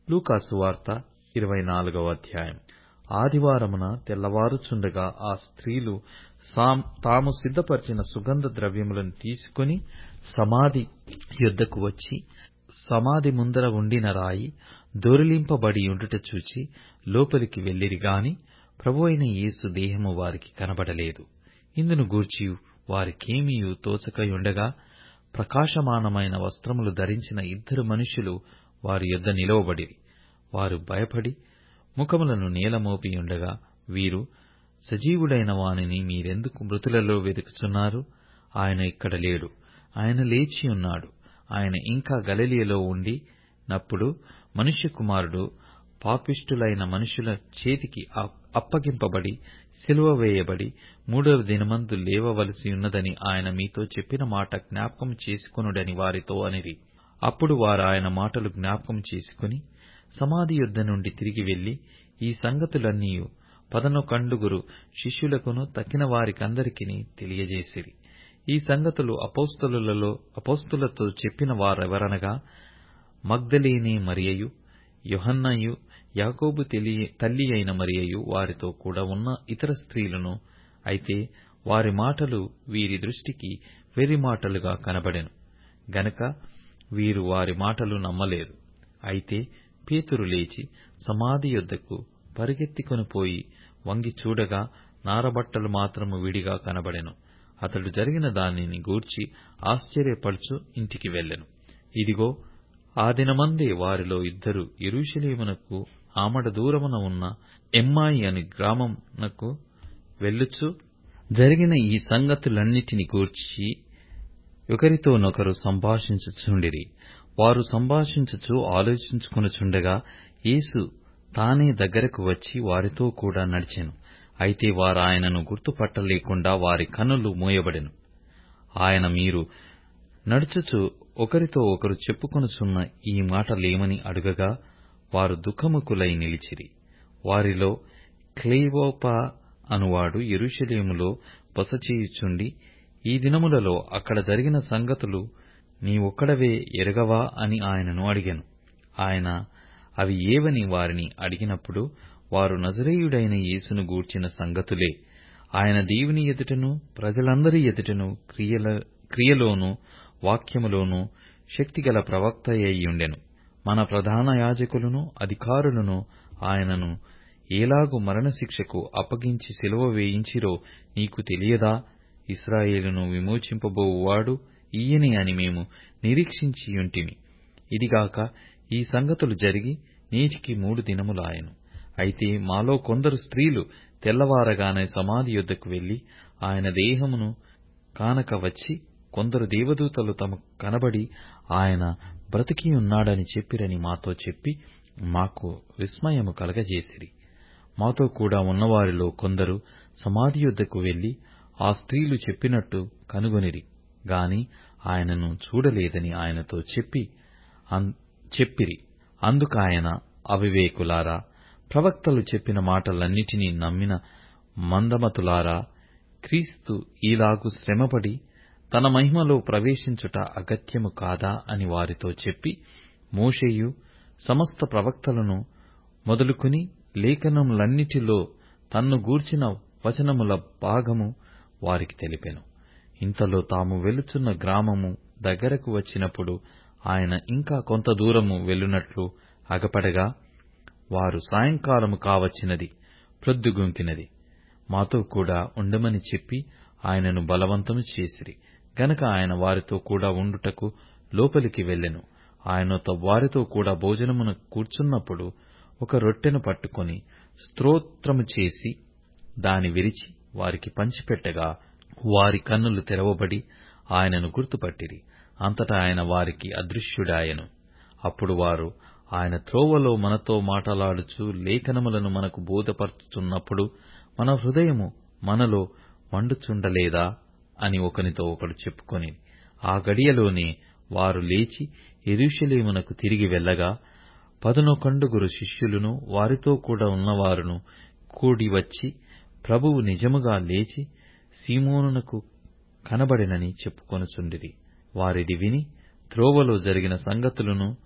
లూకాసు వార్త ఇరవై నాలుగవ అధ్యాయం ఆదివారమున తెల్లవారుచుండగా ఆ స్త్రీలు తాము సిద్ధపరచిన సుగంధ ద్రవ్యములను తీసుకుని సమాధి యొద్దకు వచ్చి సమాధి ముందర ఉండిన రాయి దొర్లింపబడి ఉండుట చూచి లోపలికి వెళ్ళిరి గాని ప్రభువైన యేసు దేహము వారికి కనబడలేదు ఇందును గూర్చి వారికేమియూ తోచకయుండగా ప్రకాశమానమైన వస్త్రములు ధరించిన ఇద్దరు మనుష్యులు వారి యొద్ద నిలువబడిరి వారు భయపడి ముఖములను నేలమోపి ఉండగా వీరు సజీవుడైన వానిని మీరెందుకు మృతులలో వెదుకుచున్నారు ఆయన ఇక్కడ లేడు ఆయన లేచి ఉన్నాడు ఆయన ఇంకా గలిలయలో ఉండి నప్పుడు మనుష్య కుమారుడు పాపిష్ఠులైన మనుషుల చేతికి అప్పగింపబడి సిలువ వేయబడి మూడవ దినమందు లేవవలసి ఉన్నదని ఆయన మీతో చెప్పిన మాట జ్ఞాపకం చేసుకొనుడని వారితో అనిరి అప్పుడు వారు ఆయన మాటలు జ్ఞాపకం చేసుకుని సమాధి యొద్ద నుండి తిరిగి వెళ్లి ఈ సంగతులన్నీయు పదనొకండుగురు శిష్యులకును తక్కిన వారికందరికిని తెలియజేసిరి ఈ సంగతులు అపోస్తలులలో అపోస్తలతో చెప్పిన వారెవరనగా మగ్దలేనే మరియయు యోహన్నయు యాకోబు తల్లి అయిన మరియయు వారితో కూడా ఉన్న ఇతర స్త్రీలను అయితే వారి మాటలు వీరి దృష్టికి వెర్రి మాటలుగా కనబడెను గనక వీరు వారి మాటలు నమ్మలేదు అయితే పేతురు లేచి సమాధి యొద్దకు పరిగెత్తికొని పోయి వంగి చూడగా నారబట్టలు మాత్రము విడిగా కనబడెను అతడు జరిగిన దానిని గూర్చి ఆశ్చర్యపడుచు ఇంటికి వెళ్ళెను ఇదిగో ఆ దినమందే వారిలో ఇద్దరు యెరూషలేమునకు ఆమడ దూరమున ఉన్న ఎమ్మాయి అని గ్రామమునకు వెళ్ళుచు జరిగిన ఈ సంగతులన్నిటిని గూర్చి ఒకరితోనొకరు సంభాషించుచుండిరి వారు సంభాషించుచు ఆలోచించుకొనుచుండగా యేసు తానే దగ్గరకు వచ్చి వారితో కూడా నడిచెను అయితే వారు ఆయనను గుర్తుపట్టలేకుండా వారి కన్నులు మూయబడెను ఆయన మీరు నడుచుచు ఒకరితో ఒకరు చెప్పుకొనుచున్న ఈ మాటలేమని అడుగగా వారు దుఃఖముఖులై నిలిచిరి వారిలో క్లెయోపా అనువాడు యెరూషలేములో బస చేయుచుండి ఈ దినములలో అక్కడ జరిగిన సంగతులు నీవొక్కడవే ఎరగవా అని ఆయనను అడిగెను ఆయన అవి ఏవని వారిని అడిగినప్పుడు వారు నజరేయుడైన యేసును గూర్చిన సంగతులే ఆయన దేవుని ఎదుటను ప్రజలందరి ఎదుటను క్రియలోను వాక్యములోను శక్తిగల ప్రవక్తయ్యుండెను మన ప్రధాన యాజకులను అధికారులను ఆయనను ఏలాగు మరణశిక్షకు అప్పగించి సిలువ వేయించిరో నీకు తెలియదా ఇస్రాయేలును విమోచింపబోవువాడు ఈయనే అని మేము నిరీక్షించియుంటిమి ఇదిగాక ఈ సంగతులు జరిగి నేటికి మూడు దినములాయెను అయితే మాలో కొందరు స్త్రీలు తెల్లవారగానే సమాధి యొద్దకు వెళ్లి ఆయన దేహమును కానక వచ్చి కొందరు దేవదూతలు తమకు కనబడి ఆయన బ్రతికియున్నాడని చెప్పిరని మాతో చెప్పి మాకు విస్మయము కలగజేసిరి మాతో కూడా ఉన్నవారిలో కొందరు సమాధి యొద్దకు వెళ్లి ఆ స్త్రీలు చెప్పినట్టు కనుగొనిరి గాని ఆయనను చూడలేదని ఆయనతో చెప్పి చెప్పిరి అందుకాయన అవివేకులారా ప్రవక్తలు చెప్పిన మాటలన్నిటినీ నమ్మిన మందమతులారా క్రీస్తు ఈలాగు శ్రమపడి తన మహిమలో ప్రవేశించుట అగత్యము కాదా అని వారితో చెప్పి మోషేయు సమస్త ప్రవక్తలను మొదలుకొని లేఖనములన్నిటిలో తన్ను గూర్చిన వచనముల భాగము వారికి తెలిపెను ఇంతలో తాము వెలుచున్న గ్రామము దగ్గరకు వచ్చినప్పుడు ఆయన ఇంకా కొంత దూరము వెళ్ళునట్లు అగపడగా వారు సాయంకాలము కావచ్చినది ప్రొద్దుగుంకినది మాతో కూడా ఉండమని చెప్పి ఆయనను బలవంతము చేసిరి గనక ఆయన వారితో కూడా ఉండుటకు లోపలికి వెళ్ళెను ఆయన వారితో కూడా భోజనమున కూర్చున్నప్పుడు ఒక రొట్టెను పట్టుకొని స్తోత్రము చేసి దాని విరిచి వారికి పంచిపెట్టగా వారి కన్నులు తెరవబడి ఆయనను గుర్తుపట్టిరి అంతటా ఆయన వారికి అదృశ్యుడాయెను అప్పుడు వారు ఆయన త్రోవలో మనతో మాటలాడుచు లేఖనములను మనకు బోధపరచుచున్నప్పుడు మన హృదయము మనలో మండుచుండలేదా అని ఒకనితో ఒకడు చెప్పుకొని ఆ గడియలోనే వారు లేచి యెరూషలేమునకు తిరిగి వెళ్ళగా పదునొకండుగురు శిష్యులును వారితో కూడా ఉన్నవారును కూడి వచ్చి ప్రభువు నిజముగా లేచి సీమోనునకు కనబడెనని చెప్పుకొనుచుండిరి వారిది విని త్రోవలో జరిగిన సంగతులను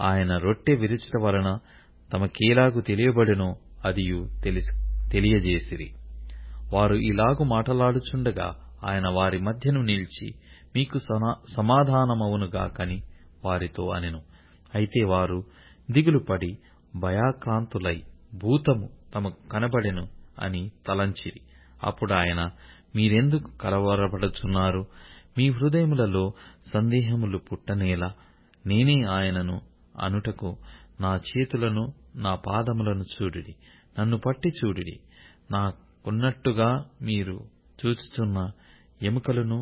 ఆయన రొట్టె విరుచుట వలన తమకేలాగు తెలియబడెనో అదియు తెలియజేసిరి వారు ఇలాగు మాటలాడుచుండగా ఆయన వారి మధ్యను నిలిచి మీకు సమాధానమవునుగాకని వారితో అనెను అయితే వారు దిగులుపడి భయాక్రాంతులై భూతము తమకు కనబడెను అని తలంచిరి అప్పుడు ఆయన మీరెందుకు కలవరపడుచున్నారు మీ హృదయములలో సందేహములు పుట్టనేలా నేనే ఆయనను అనుటకు నా చేతులను నా పాదములను చూడుడి నన్ను పట్టి చూడుడి నాకున్నట్టుగా మీరు చూచుచున్న ఎముకలను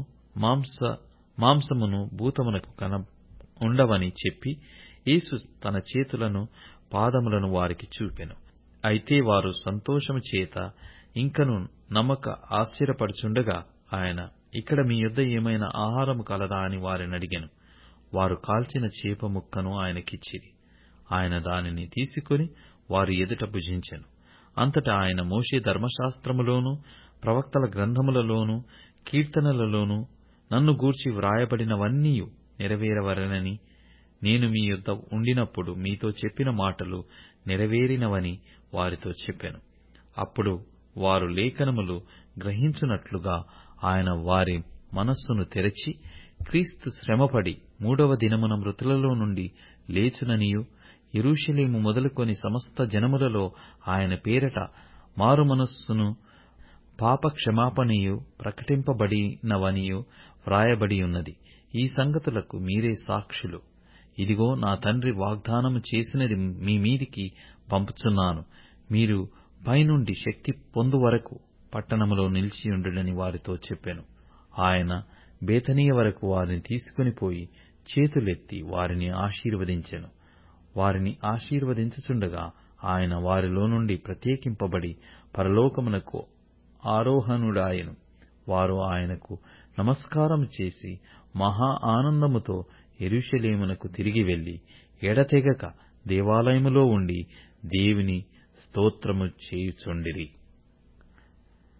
మాంసమును భూతమునకు ఉండవని చెప్పి యేసు తన చేతులను పాదములను వారికి చూపెను అయితే వారు సంతోషము చేత ఇంకను నమ్మక ఆశ్చర్యపడుచుండగా ఆయన ఇక్కడ మీ యొద్ద ఏమైనా ఆహారము కలదా అని వారినడిగెను వారు కాల్చిన చేప ముక్కను ఆయనకిచ్చిరి ఆయన దానిని తీసుకుని వారి ఎదుట భుజించెను అంతటా ఆయన మోషే ధర్మశాస్త్రములోను ప్రవక్తల గ్రంథములలోను కీర్తనలలోను నన్ను గూర్చి వ్రాయబడినవన్నీయు నెరవేరవలెనని నేను మీ యొద్ద ఉండినప్పుడు మీతో చెప్పిన మాటలు నెరవేరినవని వారితో చెప్పెను అప్పుడు వారు లేఖనములు గ్రహించునట్లుగా ఆయన వారి మనస్సును తెరచి క్రీస్తు శ్రమపడి మూడవ దినమున మృతులలో నుండి లేచుననియు యెరూషలేము మొదలుకొని సమస్త జనములలో ఆయన పేరట మారుమనస్సును పాప క్షమాపణయు ప్రకటింపబడినవనియు వ్రాయబడియున్నది ఈ సంగతులకు మీరే సాక్షులు ఇదిగో నా తండ్రి వాగ్దానము చేసినది మీ మీదికి పంపుచున్నాను మీరు పైనుండి శక్తి పొందు వరకు పట్టణములో నిలిచియుండుడని వారితో చెప్పెను ఆయన బేతనీయ వరకు వారిని తీసుకుని పోయి చేతులెత్తి వారిని ఆశీర్వదించెను వారిని ఆశీర్వదించుచుండగా ఆయన వారిలో నుండి ప్రత్యేకింపబడి పరలోకమునకు ఆరోహణుడాయెను వారు ఆయనకు నమస్కారం చేసి మహా ఆనందముతో యెరూషలేమునకు తిరిగి వెళ్లి ఎడతెగక దేవాలయములో ఉండి దేవుని స్తోత్రము చేయుచుండిరి